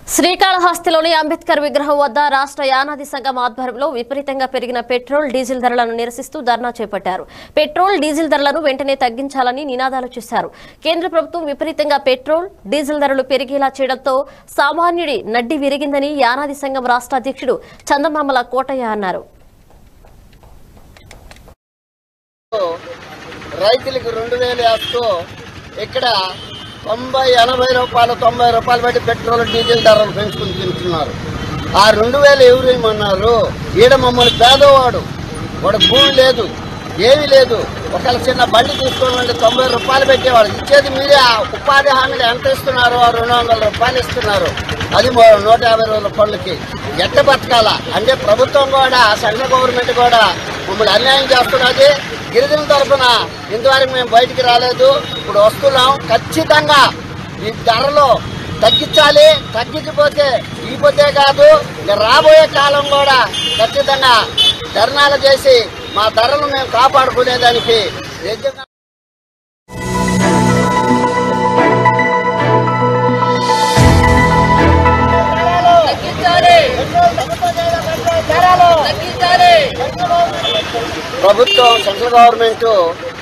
శ్రీకాళహస్తిలోని అంబేద్కర్ విగ్రహం వద్ద రాష్ట్ర యానాది సంఘం ఆధ్వర్యంలో విపరీతంగా పెరిగిన పెట్రోల్ డీజిల్ ధరలను నిరసిస్తూ ధర్నా చేపట్టారు పెట్రోల్ డీజిల్ ధరలను వెంటనే తగ్గించాలని నినాదాలు చేశారు కేంద్ర ప్రభుత్వం విపరీతంగా పెట్రోల్ డీజిల్ ధరలు పెరిగేలా చేయడంతో సామాన్యుడి నడ్డి విరిగిందని యానాది సంఘం రాష్ట్ర అధ్యక్షుడు చందమామల కోటయ్య అన్నారు రైతులకు రెండు వేలు వేస్తూ ఇక్కడ తొంభై ఎనభై రూపాయలు తొంభై రూపాయలు పెట్టి పెట్రోల్ డీజిల్ ధరలు పెంచుకుని తింటున్నారు ఆ రెండు వేలు ఎవరు ఏమన్నారు ఈడ మమ్మల్ని పేదవాడు వాడు భూమి లేదు ఏమీ లేదు ఒకవేళ చిన్న బండి తీసుకోవాలంటే తొంభై రూపాయలు పెట్టేవాడు ఇచ్చేది మీరే ఆ ఉపాధి హామీలు ఎంత ఇస్తున్నారు ఆ రెండు వందల రూపాయలు ఇస్తున్నారు అది మో- నూట యాభై రోజుల పనులకి ఎట్ట బతకాల అంటే ప్రభుత్వం కూడా సెంట్రల్ గవర్నమెంట్ కూడా మమ్మల్ని అన్యాయం చేస్తున్నది గిరిజన తరఫున ఇంతవరకు మేము బయటికి రాలేదు ఇప్పుడు వస్తున్నాం ఖచ్చితంగా ఈ ధరలు తగ్గించాలి తగ్గించకపోతే ఇకపోతే కాదు ఇక రాబోయే కాలం కూడా ఖచ్చితంగా ధర్నాలు చేసి మా ధరలు మేము కాపాడుకునేదానికి నిజంగా ప్రభుత్వం సెంట్రల్ గవర్నమెంట్